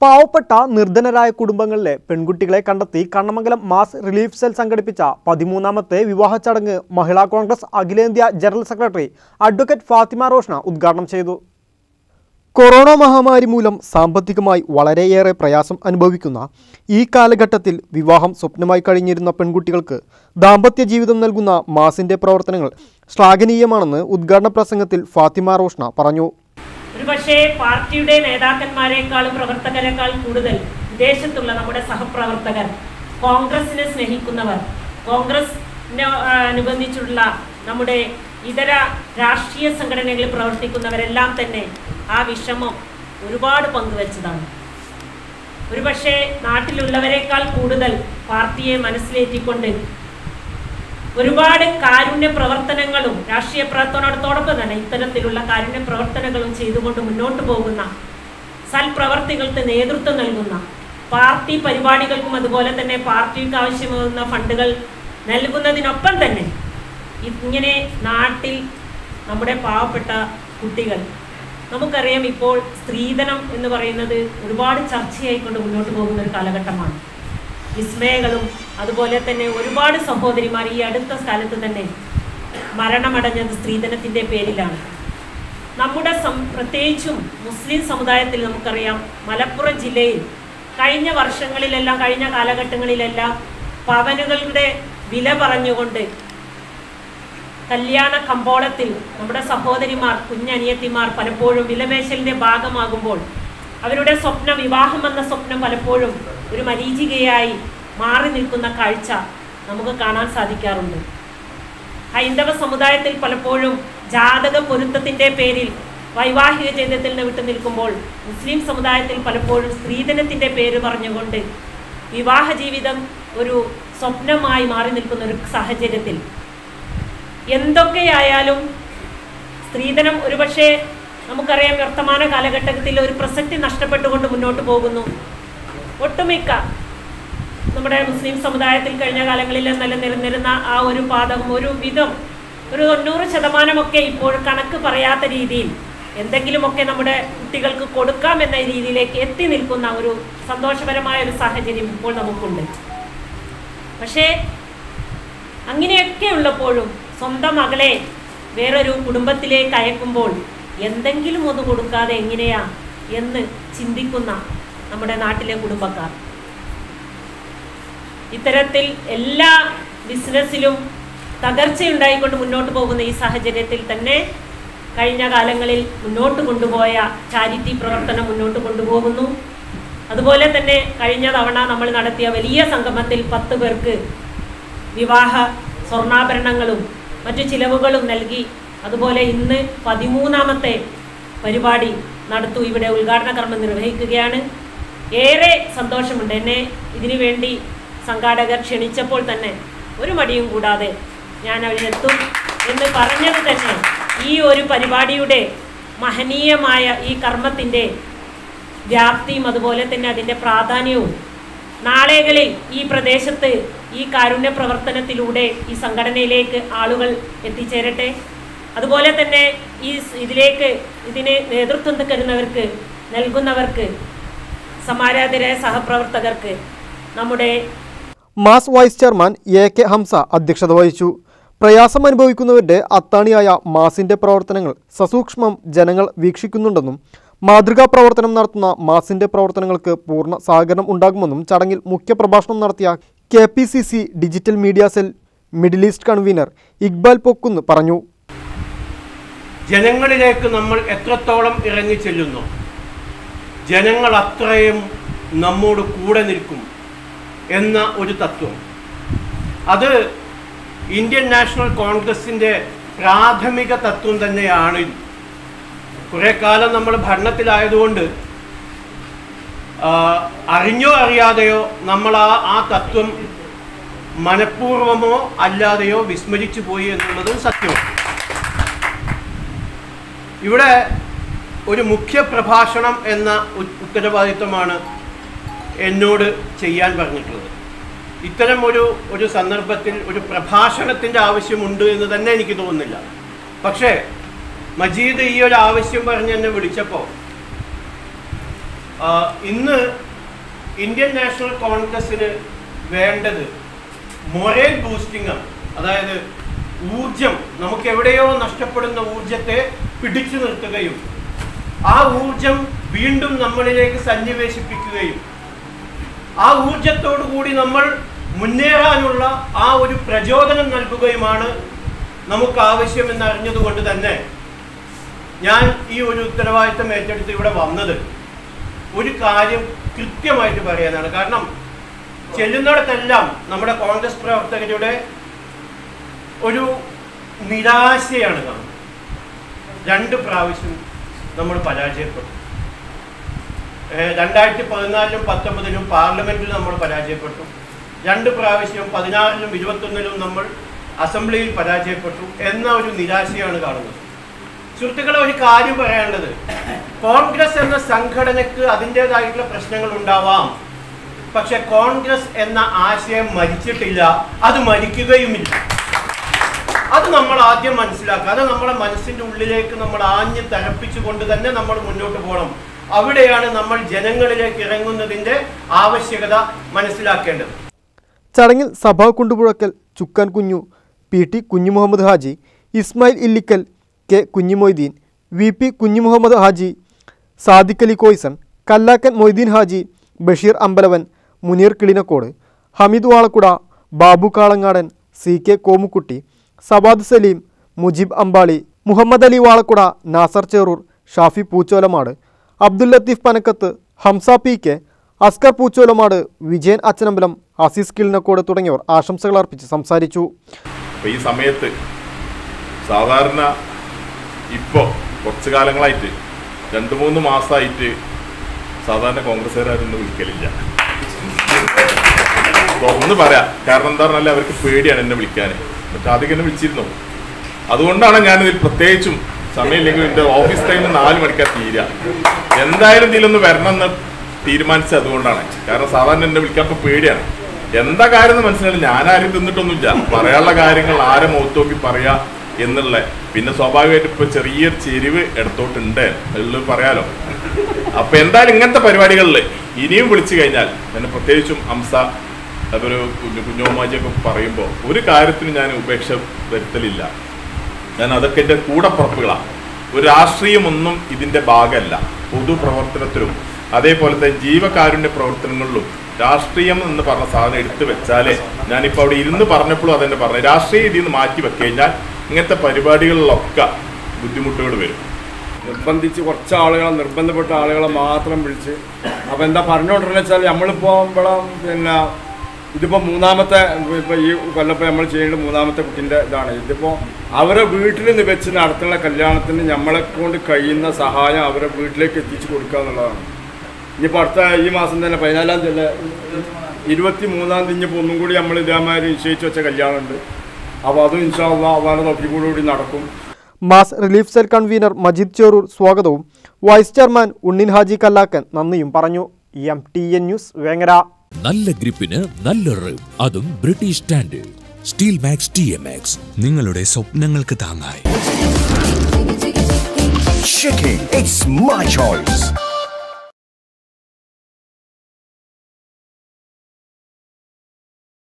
പാവപ്പെട്ട നിർധനരായ കുടുംബങ്ങളിലെ പെൺകുട്ടികളെ കണ്ടെത്തി കണ്ണമംഗലം മാസ് റിലീഫ് സെൽ സംഘടിപ്പിച്ച പതിമൂന്നാമത്തെ വിവാഹ ചടങ്ങ് മഹിളാ കോൺഗ്രസ് അഖിലേന്ത്യാ general secretary advocate Fathima Roshna ഉദ്ഘാടനം ചെയ്തു കൊറോണ മഹാമാരി മൂലം സാമ്പത്തികമായി വളരെയേറെ പ്രയാസം അനുഭവിക്കുന്ന ഈ കാലഘട്ടത്തിൽ വിവാഹം സ്വപ്നമായി കഴിഞ്ഞിരുന്ന പെൺകുട്ടികൾക്ക് ദാമ്പത്യ ജീവിതം നൽകുന്ന മാസിന്റെ പ്രവർത്തനങ്ങൾ ശ്ലാഘനീയമാണെന്ന് ഉദ്ഘാടന പ്രസംഗത്തിൽ ഫാത്തിമ റോഷ്ന പറഞ്ഞു ഒരുപക്ഷെ പാർട്ടിയുടെ നേതാക്കന്മാരെക്കാളും പ്രവർത്തകരെക്കാൾ കൂടുതൽ വിദേശത്തുള്ള നമ്മുടെ സഹപ്രവർത്തകർ കോൺഗ്രസിനെ സ്നേഹിക്കുന്നവർ കോൺഗ്രസിനെ ആ, അനുബന്ധിച്ചുള്ള നമ്മുടെ ഇതര രാഷ്ട്രീയ സംഘടനകളിൽ പ്രവർത്തിക്കുന്നവരെല്ലാം തന്നെ ആ വിഷമം ഒരുപാട് പങ്കുവച്ചതാണ് ഒരുപക്ഷെ നാട്ടിലുള്ളവരെക്കാൾ കൂടുതൽ പാർട്ടിയെ മനസ്സിലേറ്റിക്കൊണ്ട് ഒരുപാട് കാരുണ്യ പ്രവർത്തനങ്ങളും രാഷ്ട്രീയ പ്രവർത്തനത്തോടൊപ്പം തന്നെ ഇത്തരത്തിലുള്ള കാരുണ്യ പ്രവർത്തനങ്ങളും ചെയ്തുകൊണ്ട് മുന്നോട്ട് പോകുന്ന സൽപ്രവർത്തികൾക്ക് നേതൃത്വം നൽകുന്ന പാർട്ടി പരിപാടികൾക്കും അതുപോലെ തന്നെ പാർട്ടിക്ക് ആവശ്യമാകുന്ന ഫണ്ടുകൾ നൽകുന്നതിനൊപ്പം തന്നെ ഇങ്ങനെ നാട്ടിൽ നമ്മുടെ പാവപ്പെട്ട കുട്ടികൾ നമുക്കറിയാം ഇപ്പോൾ സ്ത്രീധനം എന്ന് പറയുന്നത് ഒരുപാട് ചർച്ചയായിക്കൊണ്ട് മുന്നോട്ട് പോകുന്ന ഒരു കാലഘട്ടമാണ് വിസ്മയങ്ങളും അതുപോലെ തന്നെ ഒരുപാട് സഹോദരിമാർ ഈ അടുത്ത കാലത്ത് തന്നെ മരണമടഞ്ഞത് സ്ത്രീധനത്തിൻ്റെ പേരിലാണ് നമ്മുടെ സം പ്രത്യേകിച്ചും മുസ്ലിം സമുദായത്തിൽ നമുക്കറിയാം മലപ്പുറം ജില്ലയിൽ കഴിഞ്ഞ വർഷങ്ങളിലെല്ലാം കഴിഞ്ഞ കാലഘട്ടങ്ങളിലെല്ലാം പവനുകളുടെ വില പറഞ്ഞുകൊണ്ട് കല്യാണ കമ്പോളത്തിൽ നമ്മുടെ സഹോദരിമാർ കുഞ്ഞനിയത്തിമാർ പലപ്പോഴും വിലമേശലിന്റെ ഭാഗമാകുമ്പോൾ അവരുടെ സ്വപ്നം വിവാഹം എന്ന സ്വപ്നം പലപ്പോഴും ഒരു മരീചികയായി മാറി നിൽക്കുന്ന കാഴ്ച നമുക്ക് കാണാൻ സാധിക്കാറുണ്ട് ഹൈന്ദവ സമുദായത്തിൽ പലപ്പോഴും ജാതക പൊരുത്തത്തിന്റെ പേരിൽ വൈവാഹിക ജീവിതത്തിൽ നിന്ന് വിട്ടു നിൽക്കുമ്പോൾ മുസ്ലിം സമുദായത്തിൽ പലപ്പോഴും സ്ത്രീധനത്തിന്റെ പേര് പറഞ്ഞുകൊണ്ട് വിവാഹ ജീവിതം ഒരു സ്വപ്നമായി മാറി നിൽക്കുന്ന ഒരു സാഹചര്യത്തിൽ എന്തൊക്കെയായാലും സ്ത്രീധനം ഒരുപക്ഷെ നമുക്കറിയാം വർത്തമാന കാലഘട്ടത്തിൽ ഒരു പ്രസക്തി നഷ്ടപ്പെട്ടുകൊണ്ട് മുന്നോട്ട് പോകുന്നു ഒട്ടുമിക്ക നമ്മുടെ മുസ്ലിം സമുദായത്തിൽ കഴിഞ്ഞ കാലങ്ങളിൽ നിലനിന്നിരുന്ന ആ ഒരു പാതകം ഒരു വിധം ഒരു തൊണ്ണൂറ് ശതമാനമൊക്കെ ഇപ്പോൾ കണക്ക് പറയാത്ത രീതിയിൽ എന്തെങ്കിലുമൊക്കെ നമ്മുടെ കുട്ടികൾക്ക് കൊടുക്കാം എന്ന രീതിയിലേക്ക് എത്തി നിൽക്കുന്ന ഒരു സന്തോഷപരമായ ഒരു സാഹചര്യം ഇപ്പോൾ നമുക്കുണ്ട് പക്ഷേ അങ്ങനെയൊക്കെ ഉള്ളപ്പോഴും സ്വന്തം മകളെ വേറൊരു കുടുംബത്തിലേക്ക് അയക്കുമ്പോൾ എന്തെങ്കിലും ഒന്ന് കൊടുക്കാതെ എങ്ങനെയാ എന്ന് ചിന്തിക്കുന്ന നമ്മുടെ നാട്ടിലെ കുടുംബക്കാർ ഇത്തരത്തിൽ എല്ലാ ബിസിനസ്സിലും തകർച്ചയുണ്ടായിക്കൊണ്ട് മുന്നോട്ട് പോകുന്ന ഈ സാഹചര്യത്തിൽ തന്നെ കഴിഞ്ഞ കാലങ്ങളിൽ മുന്നോട്ട് കൊണ്ടുപോയ ചാരിറ്റി പ്രവർത്തനം മുന്നോട്ട് കൊണ്ടുപോകുന്നു അതുപോലെ തന്നെ കഴിഞ്ഞ തവണ നമ്മൾ നടത്തിയ വലിയ സംഗമത്തിൽ പത്ത് പേർക്ക് വിവാഹ സ്വർണ്ണാഭരണങ്ങളും മറ്റു ചിലവുകളും നൽകി അതുപോലെ ഇന്ന് പതിമൂന്നാമത്തെ പരിപാടി നടത്തു ഇവിടെ ഉദ്ഘാടന കർമ്മം നിർവഹിക്കുകയാണ് ഏറെ സന്തോഷമുണ്ട് എന്നെ ഇതിനു വേണ്ടി സംഘാടകർ ക്ഷണിച്ചപ്പോൾ തന്നെ ഒരു മടിയും കൂടാതെ ഞാൻ അവിടെത്തും എന്ന് പറഞ്ഞത് തന്നെ ഈ ഒരു പരിപാടിയുടെ മഹനീയമായ ഈ കർമ്മത്തിൻ്റെ വ്യാപ്തിയും അതുപോലെ തന്നെ അതിൻ്റെ പ്രാധാന്യവും നാളെകളിൽ ഈ പ്രദേശത്ത് ഈ കാരുണ്യ പ്രവർത്തനത്തിലൂടെ ഈ സംഘടനയിലേക്ക് ആളുകൾ എത്തിച്ചേരട്ടെ അതുപോലെ തന്നെ ഈ സ് ഇതിലേക്ക് ഇതിന് നേതൃത്വം തരുന്നവർക്ക് നൽകുന്നവർക്ക് സമാരാധരായ സഹപ്രവർത്തകർക്ക് നമ്മുടെ മാസ് vice chairman A K Hamsa അധ്യക്ഷത വഹിച്ചു പ്രയാസം അനുഭവിക്കുന്നവരുടെ അത്താണിയായ മാസിന്റെ പ്രവർത്തനങ്ങൾ സസൂക്ഷ്മം ജനങ്ങൾ വീക്ഷിക്കുന്നുണ്ടെന്നും മാതൃകാ പ്രവർത്തനം നടത്തുന്ന മാസിന്റെ പ്രവർത്തനങ്ങൾക്ക് പൂർണ്ണ സഹകരണം ഉണ്ടാകുമെന്നും ചടങ്ങിൽ മുഖ്യപ്രഭാഷണം നടത്തിയ K P C C digital media cell middle east convener Iqbal Pokkunnu പറഞ്ഞു ജനങ്ങളിലേക്ക് നമ്മൾ എത്രത്തോളം ഇറങ്ങി ചെല്ലുന്നു ജനങ്ങൾ അത്രയും നമ്മോട് കൂടെ നിൽക്കും എന്ന ഒരു തത്വം അത് ഇന്ത്യൻ നാഷണൽ കോൺഗ്രസിൻ്റെ പ്രാഥമിക തത്വം തന്നെയാണ് കുറേ കാലം നമ്മൾ ഭരണത്തിലായതുകൊണ്ട് ആ, അറിഞ്ഞോ അറിയാതെയോ നമ്മൾ ആ ആ തത്വം മനഃപൂർവമോ അല്ലാതെയോ വിസ്മരിച്ചു പോയി എന്നുള്ളത് സത്യമാണ് ഇവിടെ ഒരു മുഖ്യ പ്രഭാഷണം എന്ന ഉ- ഉത്തരവാദിത്വമാണ് എന്നോട് ചെയ്യാൻ പറഞ്ഞിട്ടുള്ളത് ഇത്തരം ഒരു ഒരു സന്ദർഭത്തിൽ ഒരു പ്രഭാഷണത്തിൻ്റെ ആവശ്യമുണ്ട് എന്ന് തന്നെ എനിക്ക് തോന്നുന്നില്ല പക്ഷേ മജീദ് ഈ ഒരു ആവശ്യം പറഞ്ഞ് എന്നെ വിളിച്ചപ്പോൾ ആ, ഇന്ന് ഇന്ത്യൻ നാഷണൽ കോൺഗ്രസിന് വേണ്ടത് മൊറേൽ ബൂസ്റ്റിംഗ് ആണ് അതായത് ഊർജം നമുക്ക് എവിടെയോ നഷ്ടപ്പെടുന്ന ഊർജത്തെ പിടിച്ചു നിർത്തുകയും ആ ഊർജം വീണ്ടും നമ്മളിലേക്ക് സന്നിവേശിപ്പിക്കുകയും ആ ഊർജത്തോടു കൂടി നമ്മൾ മുന്നേറാനുള്ള ആ ഒരു പ്രചോദനം നൽകുകയുമാണ് നമുക്ക് ആവശ്യമെന്ന് അറിഞ്ഞതുകൊണ്ട് തന്നെ ഞാൻ ഈ ഒരു ഉത്തരവാദിത്തം ഏറ്റെടുത്ത് ഇവിടെ വന്നത് ഒരു കാര്യം കൃത്യമായിട്ട് പറയാനാണ് കാരണം ചെല്ലുന്നിടത്തെല്ലാം നമ്മുടെ കോൺഗ്രസ് പ്രവർത്തകരുടെ ഒരു നിരാശയാണ് കാണുന്നത് രണ്ട് പ്രാവശ്യം നമ്മൾ പരാജയപ്പെട്ടു ഏഹ് രണ്ടായിരത്തി പതിനാലിലും പത്തൊമ്പതിലും പാർലമെന്റിൽ നമ്മൾ പരാജയപ്പെട്ടു രണ്ട് പ്രാവശ്യം പതിനാറിലും ഇരുപത്തൊന്നിലും നമ്മൾ അസംബ്ലിയിൽ പരാജയപ്പെട്ടു എന്ന ഒരു നിരാശയാണ് കാണുന്നത് സുഹൃത്തുക്കളെ ഒരു കാര്യം പറയാനുള്ളത് കോൺഗ്രസ് എന്ന സംഘടനയ്ക്ക് അതിൻ്റെതായിട്ടുള്ള പ്രശ്നങ്ങൾ ഉണ്ടാവാം പക്ഷെ കോൺഗ്രസ് എന്ന ആശയം മരിച്ചിട്ടില്ല അത് മരിക്കുകയുമില്ല അത് നമ്മൾ ആദ്യം മനസ്സിലാക്കുക അത് നമ്മുടെ മനസ്സിന്റെ ഉള്ളിലേക്ക് നമ്മൾ ആഞ്ഞ് തരപ്പിച്ചുകൊണ്ട് തന്നെ നമ്മൾ മുന്നോട്ട് പോകണം അവിടെയാണ് നമ്മൾ ജനങ്ങളിലേക്ക് ഇറങ്ങുന്നതിന്റെ ആവശ്യകത മനസ്സിലാക്കേണ്ടത് ചടങ്ങിൽ സഭാ Kundupuzhakkal Chukkan Kunju P T Kunjumuhammad Haji Ismail Illikkal K Kunjimoideen V P Kunjumuhammad Haji Sadiq Ali Koyson Kallakkan Moideen Haji Basheer Ambalavan Muneer Kilinakkode Hameed Valakkuda Babu Kalangadan C K Komukutty Savad Saleem Mujeeb Ambali Muhammad Ali Valakkuda Nasar Cherur Shafi Poocholamad Abdul Latheef Panakkath Hamsa P K Askar Poocholamad Vijayan Achanambalam Aziz Kilinakkode തുടങ്ങിയവർ ആശംസകൾ അർപ്പിച്ച് സംസാരിച്ചു അപ്പോൾ ഈ സമയത്ത് സാധാരണ ഇപ്പോൾ കുറച്ച് കാലങ്ങളായിട്ട് രണ്ട് മൂന്ന് മാസമായിട്ട് സാധാരണ കോൺഗ്രസ്സുകാരൊന്നും വിളിക്കലില്ല അപ്പോൾ ഒന്ന് പറയാം കാരണം എന്താ പറഞ്ഞാൽ അവർക്ക് പേടിയാണ് എന്നെ വിളിക്കാൻ പക്ഷെ ആദ്യം എന്നെ വിളിച്ചിരുന്നു അതുകൊണ്ടാണ് ഞാനിതിൽ പ്രത്യേകിച്ചും സമയമില്ലെങ്കിൽ എൻ്റെ ഓഫീസ് ടൈമിൽ നാല് മണിക്കാണ് തീരുക എന്തായാലും ഇതിലൊന്ന് വരണമെന്ന് തീരുമാനിച്ചത് അതുകൊണ്ടാണ് കാരണം സാധാരണ എന്നെ വിളിക്കാൻ ഇപ്പോൾ പേടിയാണ് എന്താ കാര്യം എന്ന് മനസ്സിലായില്ല ഞാനാരും തിന്നിട്ടൊന്നുമില്ല പറയാനുള്ള കാര്യങ്ങൾ ആരെ മുഖത്ത് നോക്കി പറയാ എന്നുള്ള പിന്നെ സ്വാഭാവികമായിട്ട് ഇപ്പൊ ചെറിയൊരു ചെരിവ് ഇടത്തോട്ടുണ്ട് എല്ലാം പറയാലോ അപ്പൊ എന്തായാലും ഇങ്ങനത്തെ പരിപാടികളിൽ ഇനിയും വിളിച്ചു കഴിഞ്ഞാൽ ഞാൻ പ്രത്യേകിച്ചും അംസ അതൊരു കുഞ്ഞു കുഞ്ഞോമാജിയൊക്കെ പറയുമ്പോൾ ഒരു കാര്യത്തിനും ഞാൻ ഉപേക്ഷ വരുത്തലില്ല ഞാൻ അതൊക്കെ എൻ്റെ കൂടപ്പുറപ്പുകളാണ് ഒരു രാഷ്ട്രീയമൊന്നും ഇതിൻ്റെ ഭാഗമല്ല പൊതുപ്രവർത്തനത്തിലും അതേപോലെ തന്നെ ജീവകാരുണ്യ പ്രവർത്തനങ്ങളിലും രാഷ്ട്രീയം എന്ന് പറഞ്ഞ സാധനം എടുത്തു വെച്ചാലേ ഞാനിപ്പോൾ അവിടെ ഇരുന്ന് പറഞ്ഞപ്പോഴും അതെന്നെ പറഞ്ഞു രാഷ്ട്രീയ ഇതിൽ നിന്ന് മാറ്റി വെക്കഴിഞ്ഞാൽ ഇങ്ങനത്തെ പരിപാടികളിലൊക്കെ ബുദ്ധിമുട്ടുകൾ വരും നിർബന്ധിച്ച് കുറച്ച് ആളുകളെ നിർബന്ധപ്പെട്ട ആളുകളെ മാത്രം വിളിച്ച് അപ്പോൾ എന്താ പറഞ്ഞുകൊണ്ടിരുന്നത് വെച്ചാൽ നമ്മളിപ്പോൾ ഇവിടെ പിന്നെ ഇതിപ്പോൾ മൂന്നാമത്തെ ഇപ്പോൾ ഈ കൊല്ലപ്പോൾ നമ്മൾ ചെയ്യേണ്ട മൂന്നാമത്തെ കുട്ടീൻ്റെ ഇതാണ് ഇതിപ്പോൾ അവരെ വീട്ടിൽ നിന്ന് വെച്ച് നടത്തുന്ന കല്യാണത്തിന് നമ്മളെ കൊണ്ട് കഴിയുന്ന സഹായം അവരെ വീട്ടിലേക്ക് എത്തിച്ചു കൊടുക്കുക എന്നുള്ളതാണ് ഇനിയിപ്പോൾ അടുത്ത ഈ മാസം തന്നെ പതിനാലാം തീയതി അല്ലേ? ഇരുപത്തി മൂന്നാം തീയതി ഇനിയിപ്പോൾ ഒന്നും കൂടി നമ്മൾ ഇതേമാതിരി നിശ്ചയിച്ച് വെച്ച കല്യാണമുണ്ട് അപ്പോൾ അതും ഇൻഷാള്ള അവരുടെ തൊപ്പിക്കൂടി നടക്കും മാസ് relief cell convener Majeed Cherur സ്വാഗതവും വൈസ് ചെയർമാൻ ഉണ്ണിൻ ഹാജി കല്ലാക്കൻ നന്ദിയും പറഞ്ഞു M T N news Vengara നല്ല ഗ്രിപ്പിന് നല്ല റിം അതും British standard steel Max T M X നിങ്ങളുടെ സ്വപ്നങ്ങൾക്ക് താങ്ങായി Shaking, it's my choice.